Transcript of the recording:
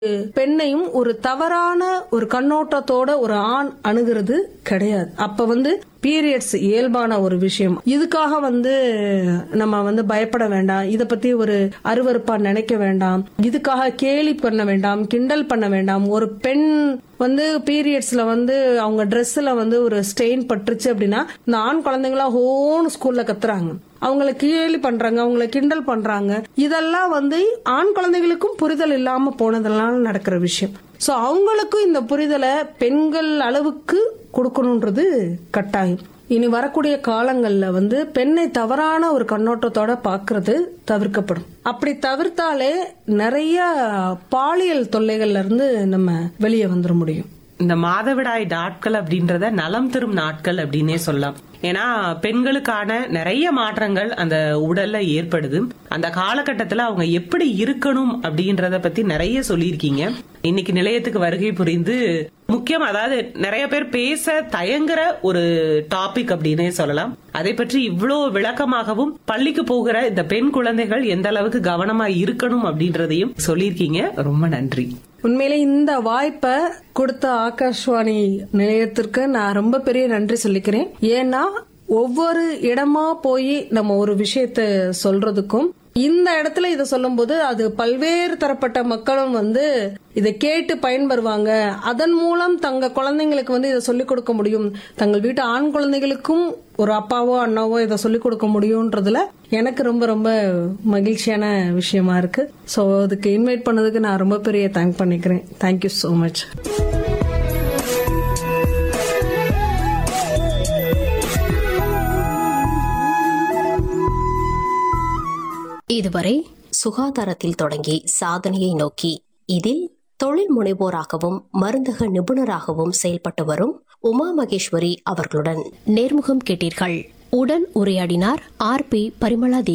பெண்ணையும் ஒரு தவறான ஒரு கண்ணோட்டத்தோட ஒரு ஆண் அணுகிறது கிடையாது அப்ப வந்து பீரியட்ஸ் இயல்பான ஒரு விஷயம் இதுக்காக வந்து நம்ம வந்து பயப்பட வேண்டாம் இத பத்தி ஒரு அருவருப்பா நினைக்க வேண்டாம் இதுக்காக கேலி பண்ண வேண்டாம் கிண்டல் பண்ண வேண்டாம் ஒரு பெண் வந்து பீரியட்ஸ்ல வந்து அவங்க ட்ரெஸ்ல வந்து ஒரு ஸ்டெயின் பட்டுருச்சு அப்படின்னா இந்த ஆண் குழந்தைங்களா ஹோன்னு ஸ்கூல்ல கத்துறாங்க அவங்கள கேலி பண்றாங்க அவங்கள கிண்டல் பண்றாங்க இதெல்லாம் வந்து ஆண் குழந்தைகளுக்கும் புரிதல் இல்லாம போனதெல்லாம் நடக்கிற விஷயம் சோ அவங்களுக்கும் இந்த புரிதலை பெண்கள் அளவுக்கு கொடுக்கணுன்றது கட்டாயம் இனி வரக்கூடிய காலங்கள்ல வந்து பெண்ணை தவறான ஒரு கண்ணோட்டத்தோட பாக்குறது தவிர்க்கப்படும் அப்படி தவிர்த்தாலே நிறைய பாலியல் தொல்லைகள்ல இருந்து நம்ம வெளியே வந்துட முடியும் இந்த மாதவிடாய் நாட்கள் அப்படின்றத நலம் தரும் நாட்கள் அப்படின்னே சொல்லலாம் ஏன்னா பெண்களுக்கான நிறைய மாற்றங்கள் அந்த உடல்ல ஏற்படுது அந்த காலகட்டத்துல அவங்க எப்படி இருக்கணும் அப்படின்றத பத்தி நிறைய சொல்லியிருக்கீங்க இன்னைக்கு நிலையத்துக்கு வருகை புரிந்து முக்கியம் அதாவது நிறைய பேர் பேச தயங்குற ஒரு டாபிக் அப்படின்னே சொல்லலாம் அதை பற்றி இவ்வளோ விளக்கமாகவும் பள்ளிக்கு போகிற இந்த பெண் குழந்தைகள் எந்த அளவுக்கு கவனமா இருக்கணும் அப்படின்றதையும் சொல்லியிருக்கீங்க ரொம்ப நன்றி உண்மையிலே இந்த வாய்ப்பை கொடுத்த ஆகாஷ்வாணி நிலையத்திற்கு நான் ரொம்ப பெரிய நன்றி சொல்லிக்கிறேன் ஏன்னா ஒவ்வொரு இடமா போய் நம்ம ஒரு விஷயத்த சொல்றதுக்கும் இந்த இடத்துல இதை சொல்லும்போது அது பல்வேறு தரப்பட்ட மக்களும் வந்து இதை கேட்டு பயன்பெறுவாங்க அதன் மூலம் தங்க குழந்தைங்களுக்கு வந்து இதை சொல்லிக் கொடுக்க முடியும் தங்கள் வீட்டு ஆண் குழந்தைகளுக்கும் ஒரு அப்பாவோ அண்ணாவோ இதை சொல்லிக் கொடுக்க முடியும்ன்றதுல எனக்கு ரொம்ப ரொம்ப மகிழ்ச்சியான விஷயமா இருக்கு ஸோ அதுக்கு இன்வைட் பண்ணதுக்கு நான் ரொம்ப பெரிய தேங்க் பண்ணிக்கிறேன் தேங்க்யூ ஸோ மச் இதுவரை சுகாதாரத்தில் தொடங்கி சாதனையை நோக்கி இதில் தொழில் முனைவோராகவும் மருந்தக நிபுணராகவும் செயல்பட்டு வரும் உமா மகேஸ்வரி அவர்களுடன் நேர்முகம் கேட்டீர்கள் உடன் உரையாடினார் ஆர் பி பரிமளா